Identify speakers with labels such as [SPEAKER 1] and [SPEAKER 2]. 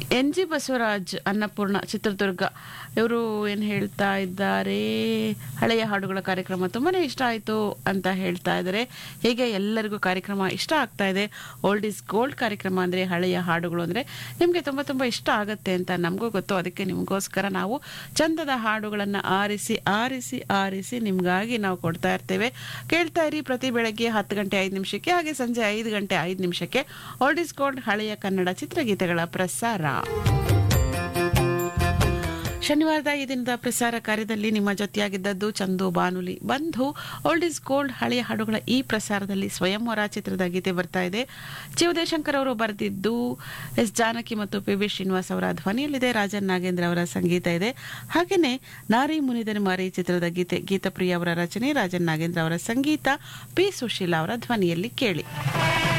[SPEAKER 1] N G Basavaraj Annapurna Chitradurga ಇವರು ಏನು ಹೇಳ್ತಾ ಇದ್ದಾರೆ ಹಳೆಯ ಹಾಡುಗಳ ಕಾರ್ಯಕ್ರಮ ತುಂಬಾನೇ ಇಷ್ಟ ಆಯಿತು ಅಂತ ಹೇಳ್ತಾ ಇದ್ದಾರೆ ಹೀಗೆ ಎಲ್ಲರಿಗೂ ಕಾರ್ಯಕ್ರಮ ಇಷ್ಟ ಆಗ್ತಾ ಇದೆ ಓಲ್ಡ್ ಇಸ್ ಗೋಲ್ಡ್ ಕಾರ್ಯಕ್ರಮ ಅಂದರೆ ಹಳೆಯ ಹಾಡುಗಳು ಅಂದರೆ ನಿಮಗೆ ತುಂಬ ತುಂಬ ಇಷ್ಟ ಆಗುತ್ತೆ ಅಂತ ನಮಗೂ ಗೊತ್ತು ಅದಕ್ಕೆ ನಿಮಗೋಸ್ಕರ ನಾವು ಚಂದದ ಹಾಡುಗಳನ್ನು ಆರಿಸಿ ಆರಿಸಿ ಆರಿಸಿ ನಿಮಗಾಗಿ ನಾವು ಕೊಡ್ತಾ ಇರ್ತೇವೆ ಕೇಳ್ತಾ ಇರಿ ಪ್ರತಿ ಬೆಳಗ್ಗೆ ಹತ್ತು ಗಂಟೆ ಐದು ನಿಮಿಷಕ್ಕೆ ಹಾಗೆ ಸಂಜೆ ಐದು ಗಂಟೆ ಐದು ನಿಮಿಷಕ್ಕೆ ಓಲ್ಡ್ ಇಸ್ ಗೋಲ್ಡ್ ಹಳೆಯ ಕನ್ನಡ ಚಿತ್ರಗೀತೆಗಳ ಪ್ರಸಾರ ಶನಿವಾರದ ಈ ದಿನದ ಪ್ರಸಾರ ಕಾರ್ಯದಲ್ಲಿ ನಿಮ್ಮ ಜೊತೆಯಾಗಿದ್ದದ್ದು ಚಂದು ಬಾನುಲಿ ಬಂಧು ಓಲ್ಡ್ ಇಸ್ ಗೋಲ್ಡ್ ಹಳೆಯ ಹಾಡುಗಳ ಈ ಪ್ರಸಾರದಲ್ಲಿ ಸ್ವಯಂವರ ಚಿತ್ರದ ಗೀತೆ ಬರ್ತಾ ಇದೆ ಜಿ ಉದಯಶಂಕರ್ ಅವರು ಬರೆದಿದ್ದು ಎಸ್ ಜಾನಕಿ ಮತ್ತು ಪಿ ವಿ ಶ್ರೀನಿವಾಸ್ ಅವರ ಧ್ವನಿಯಲ್ಲಿದೆ ರಾಜನ್ ನಾಗೇಂದ್ರ ಅವರ ಸಂಗೀತ ಇದೆ ಹಾಗೆಯೇ ನಾರಿ ಮುನಿದನ ಮಾರಿ ಚಿತ್ರದ ಗೀತೆ ಗೀತಪ್ರಿಯ ಅವರ ರಚನೆ ರಾಜನ್ ನಾಗೇಂದ್ರ ಅವರ ಸಂಗೀತ ಪಿ ಸುಶೀಲಾ ಅವರ ಧ್ವನಿಯಲ್ಲಿ ಕೇಳಿ